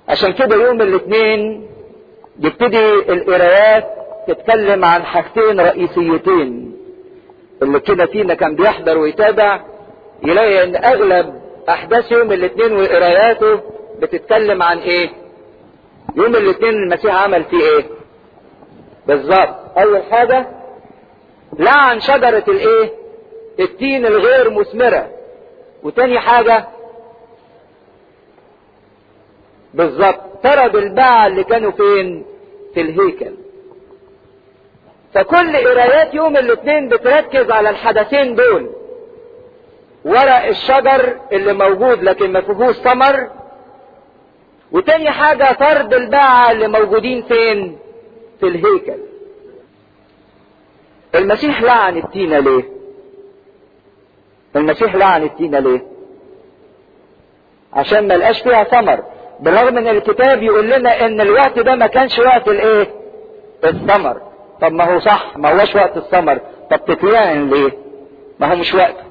عشان كده يوم الاثنين يبتدي القرايات تتكلم عن حاجتين رئيسيتين اللي كده فينا كان بيحضر ويتابع يلاقي ان اغلب احداث يوم الاثنين وقراياته بتتكلم عن ايه يوم الاثنين المسيح عمل فيه ايه بالظبط اول حاجة لعن شجرة الايه التين الغير مثمرة وتاني حاجة بالظبط طرد الباعة اللي كانوا فين في الهيكل فكل قرايات يوم الاثنين بتركز على الحدثين دول ورق الشجر اللي موجود لكن ما فيهوش ثمر وتاني حاجة طرد الباعة اللي موجودين فين في الهيكل المسيح لعن التينة ليه المسيح لعن التينة ليه عشان ما لقاش فيها ثمر بالرغم ان الكتاب يقول لنا ان الوقت ده ما كانش وقت الايه الثمر طب ما هو صح ما هوش وقت الثمر طب تتلعن ليه ما هو مش وقته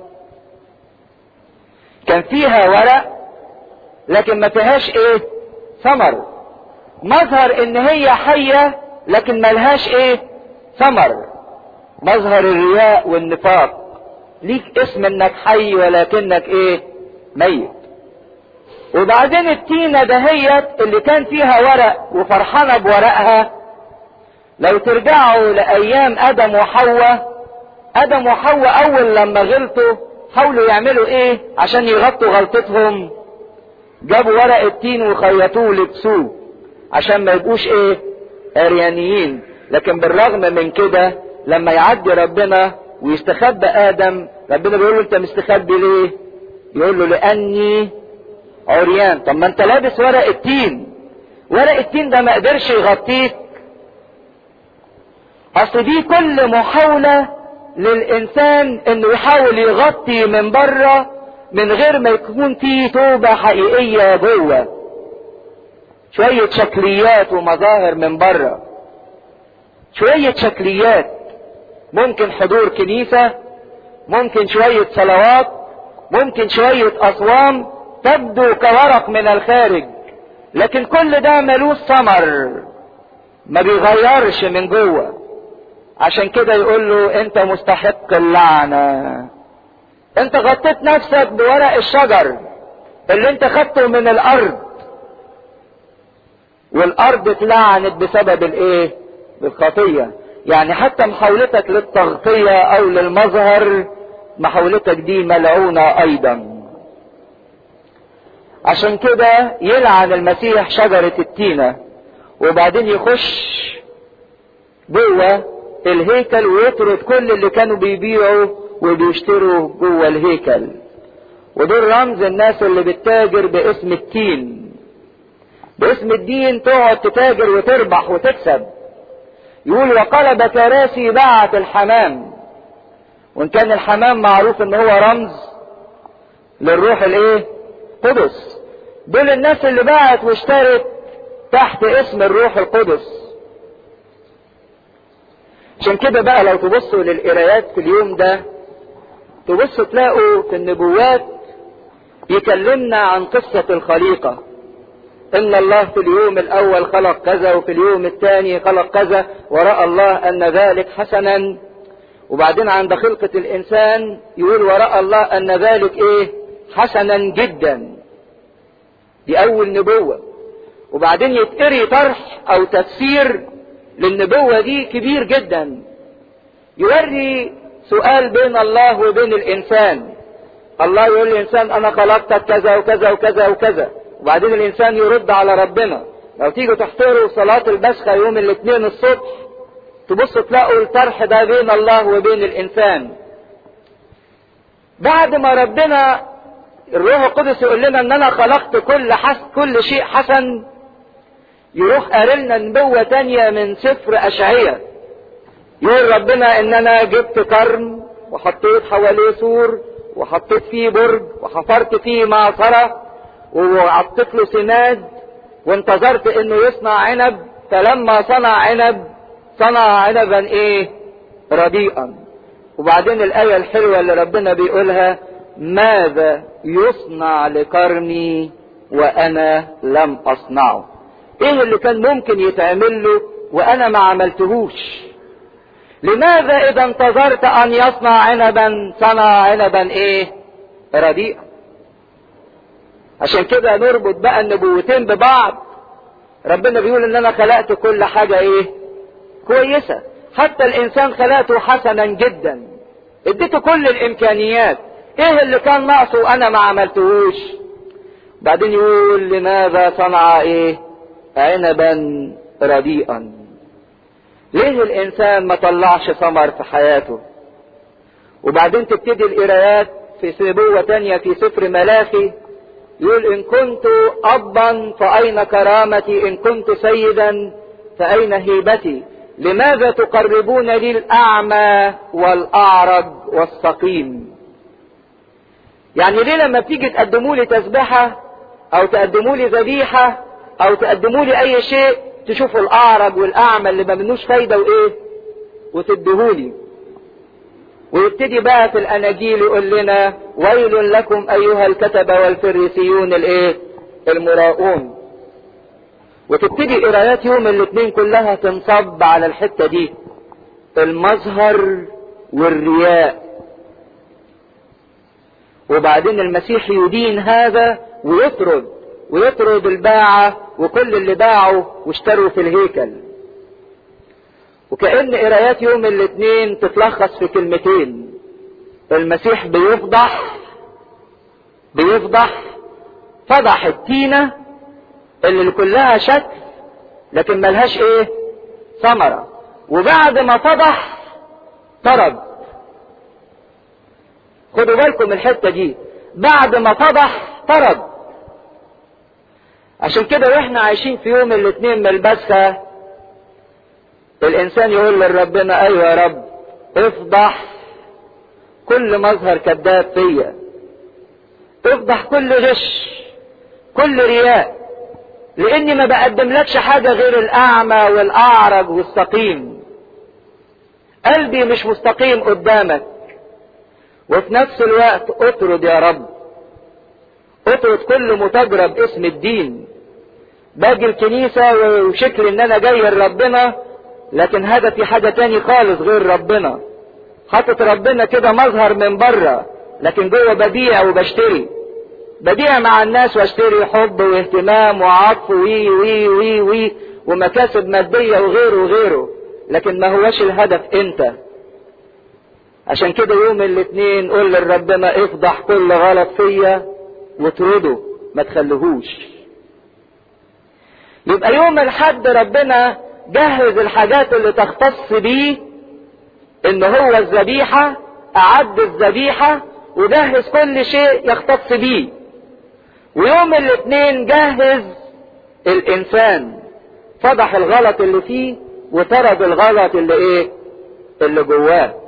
كان فيها ورق لكن ما فيهاش ايه ثمر مظهر ان هي حية لكن ملهاش ايه ثمر مظهر الرياء والنفاق ليك اسم انك حي ولكنك ايه ميت وبعدين التينة دهيت اللي كان فيها ورق وفرحانة بورقها لو ترجعوا لأيام آدم وحواء آدم وحواء أول لما غلطوا حاولوا يعملوا إيه عشان يغطوا غلطتهم جابوا ورق التين وخيطوه لبسوه عشان ما يبقوش إيه عريانيين لكن بالرغم من كده لما يعدي ربنا ويستخبى آدم ربنا بيقول له أنت مستخبي ليه؟ يقول له لأني عريان طب ما أنت لابس ورق التين ورق التين ده ما قدرش يغطيك اصل دي كل محاولة للانسان انه يحاول يغطي من بره من غير ما يكون فيه توبة حقيقية جوه شوية شكليات ومظاهر من بره شوية شكليات ممكن حضور كنيسة ممكن شوية صلوات ممكن شوية اصوام تبدو كورق من الخارج لكن كل ده ملوش ثمر ما بيغيرش من جوه عشان كده يقول له انت مستحق اللعنة انت غطيت نفسك بورق الشجر اللي انت خدته من الارض والارض اتلعنت بسبب الايه بالخطية يعني حتى محاولتك للتغطية او للمظهر محاولتك دي ملعونة ايضا عشان كده يلعن المسيح شجرة التينة وبعدين يخش جوه الهيكل ويطرد كل اللي كانوا بيبيعوا وبيشتروا جوه الهيكل ودول رمز الناس اللي بتتاجر باسم التين باسم الدين تقعد تتاجر وتربح وتكسب يقول وقلب كراسي باعت الحمام وان كان الحمام معروف ان هو رمز للروح الايه قدس دول الناس اللي باعت واشترت تحت اسم الروح القدس عشان كده بقى لو تبصوا للقرايات في اليوم ده تبصوا تلاقوا في النبوات يكلمنا عن قصة الخليقة ان الله في اليوم الاول خلق كذا وفي اليوم الثاني خلق كذا ورأى الله ان ذلك حسنا وبعدين عند خلقة الانسان يقول ورأى الله ان ذلك ايه حسنا جدا دي اول نبوة وبعدين يتقري طرح او تفسير للنبوة دي كبير جدا يوري سؤال بين الله وبين الانسان الله يقول للانسان انا خلقتك كذا وكذا وكذا وكذا وبعدين الانسان يرد على ربنا لو تيجوا تحضروا صلاة البسخة يوم الاثنين الصبح تبصوا تلاقوا الطرح ده بين الله وبين الانسان بعد ما ربنا الروح القدس يقول لنا ان انا خلقت كل حس كل شيء حسن يروح قارلنا نبوة تانية من سفر اشعية يقول ربنا ان انا جبت كرم وحطيت حواليه سور وحطيت فيه برج وحفرت فيه معصرة وعطيت له سناد وانتظرت انه يصنع عنب فلما صنع عنب صنع عنبا ايه رديئا وبعدين الآية الحلوة اللي ربنا بيقولها ماذا يصنع لكرمي وانا لم اصنعه ايه اللي كان ممكن يتعمل له وانا ما عملتهوش لماذا اذا انتظرت ان يصنع عنبا صنع عنبا ايه رديئا عشان كده نربط بقى النبوتين ببعض ربنا بيقول ان انا خلقت كل حاجة ايه كويسة حتى الانسان خلقته حسنا جدا اديته كل الامكانيات ايه اللي كان ناقصه وانا ما عملتهوش بعدين يقول لماذا صنع ايه عنبا رديئا ليه الانسان ما طلعش ثمر في حياته وبعدين تبتدي القرايات في نبوة تانية في سفر ملاخي يقول ان كنت ابا فاين كرامتي ان كنت سيدا فاين هيبتي لماذا تقربون لي الاعمى والاعرج والسقيم يعني ليه لما بتيجي تقدموا لي تسبحة او تقدموا لي ذبيحة او تقدموا لي اي شيء تشوفوا الاعرج والاعمى اللي ما منوش فايدة وايه وتدهولي ويبتدي بقى في الاناجيل يقول لنا ويل لكم ايها الكتبه والفريسيون الايه المراؤون وتبتدي قرايات يوم الاثنين كلها تنصب على الحته دي المظهر والرياء وبعدين المسيح يدين هذا ويطرد ويطرد الباعة وكل اللي باعوا واشتروا في الهيكل وكأن قرايات يوم الاثنين تتلخص في كلمتين المسيح بيفضح بيفضح فضح التينة اللي كلها شكل لكن ملهاش ايه ثمرة وبعد ما فضح طرد خدوا بالكم من الحتة دي بعد ما فضح طرد عشان كده واحنا عايشين في يوم الاثنين من البسخة الانسان يقول لربنا ايوه يا رب افضح كل مظهر كذاب فيا افضح كل غش كل رياء لاني ما بقدم لكش حاجة غير الاعمى والاعرج والسقيم قلبي مش مستقيم قدامك وفي نفس الوقت اطرد يا رب اطرد كل متاجرة باسم الدين باجي الكنيسة وشكل ان انا جاي لربنا لكن هدفي حاجة تاني خالص غير ربنا حاطط ربنا كده مظهر من بره لكن جوه ببيع وبشتري ببيع مع الناس واشتري حب واهتمام وعطف وي وي وي وي ومكاسب مادية وغيره وغيره لكن ما هوش الهدف انت عشان كده يوم الاثنين قول لربنا افضح كل غلط فيا واطرده ما تخليهوش يبقى يوم الحد ربنا جهز الحاجات اللي تختص بيه ان هو الذبيحة اعد الذبيحة وجهز كل شيء يختص بيه ويوم الاثنين جهز الانسان فضح الغلط اللي فيه وطرد الغلط اللي ايه اللي جواه